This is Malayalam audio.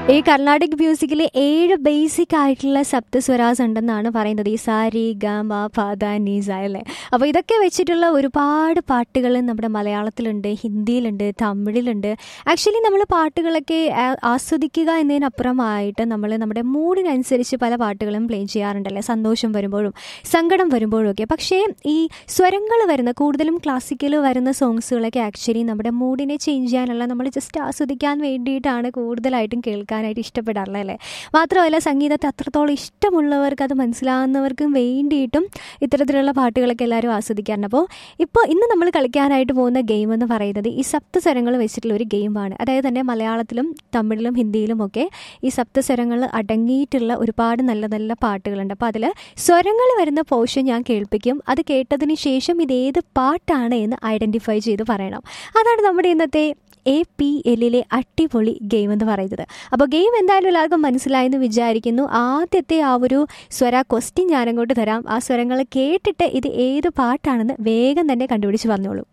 ഈ കർണാടിക് മ്യൂസിക്കിൽ ഏഴ് ബേസിക് ആയിട്ടുള്ള സപ്തസ്വരാസ് ഉണ്ടെന്നാണ് പറയുന്നത് ഈ സാരി ഗാമ പാത നീസ അല്ലേ അപ്പോൾ ഇതൊക്കെ വെച്ചിട്ടുള്ള ഒരുപാട് പാട്ടുകൾ നമ്മുടെ മലയാളത്തിലുണ്ട് ഹിന്ദിയിലുണ്ട് തമിഴിലുണ്ട് ആക്ച്വലി നമ്മൾ പാട്ടുകളൊക്കെ ആ- ആസ്വദിക്കുക എന്നതിനപ്പുറമായിട്ട് നമ്മൾ നമ്മുടെ മൂഡിനനുസരിച്ച് പല പാട്ടുകളും പ്ലേ ചെയ്യാറുണ്ടല്ലേ സന്തോഷം വരുമ്പോഴും സങ്കടം വരുമ്പോഴും ഒക്കെ പക്ഷേ ഈ സ്വരങ്ങൾ വരുന്ന കൂടുതലും ക്ലാസിക്കൽ വരുന്ന സോങ്സുകളൊക്കെ ആക്ച്വലി നമ്മുടെ മൂഡിനെ ചേഞ്ച് ചെയ്യാനുള്ള നമ്മൾ ജസ്റ്റ് ആസ്വദിക്കാൻ വേണ്ടിയിട്ടാണ് കൂടുതലായിട്ടും കേൾക്കാനായിട്ട് ഇഷ്ടപ്പെടാറുള്ളത് അല്ലേ മാത്രമല്ല സംഗീതത്തെ അത്രത്തോളം ഇഷ്ടമുള്ളവർക്ക് അത് മനസ്സിലാവുന്നവർക്കും വേണ്ടിയിട്ടും ഇത്തരത്തിലുള്ള പാട്ടുകളൊക്കെ എല്ലാവരും ആസ്വദിക്കാറുണ്ട് അപ്പോൾ ഇപ്പോൾ ഇന്ന് നമ്മൾ കളിക്കാനായിട്ട് പോകുന്ന ഗെയിം എന്ന് പറയുന്നത് ഈ സപ്തസ്വരങ്ങൾ വെച്ചിട്ടുള്ള ഒരു ഗെയിമാണ് അതായത് തന്നെ മലയാളത്തിലും തമിഴിലും ഹിന്ദിയിലും ഒക്കെ ഈ സപ്തസ്വരങ്ങൾ അടങ്ങിയിട്ടുള്ള ഒരുപാട് നല്ല നല്ല പാട്ടുകളുണ്ട് അപ്പോൾ അതിൽ സ്വരങ്ങൾ വരുന്ന പോർഷൻ ഞാൻ കേൾപ്പിക്കും അത് കേട്ടതിന് ശേഷം ഇത് ഏത് പാട്ടാണ് എന്ന് ഐഡൻറ്റിഫൈ ചെയ്ത് പറയണം അതാണ് നമ്മുടെ ഇന്നത്തെ എ പി എല്ലിലെ അടിപൊളി ഗെയിം എന്ന് പറയുന്നത് അപ്പോൾ ഗെയിം എന്തായാലും എല്ലാവർക്കും മനസ്സിലായെന്ന് വിചാരിക്കുന്നു ആദ്യത്തെ ആ ഒരു സ്വര ക്വസ്റ്റ്യൻ ഞാനങ്ങോട്ട് തരാം ആ സ്വരങ്ങൾ കേട്ടിട്ട് ഇത് ഏത് പാട്ടാണെന്ന് വേഗം തന്നെ കണ്ടുപിടിച്ച് പറഞ്ഞോളൂ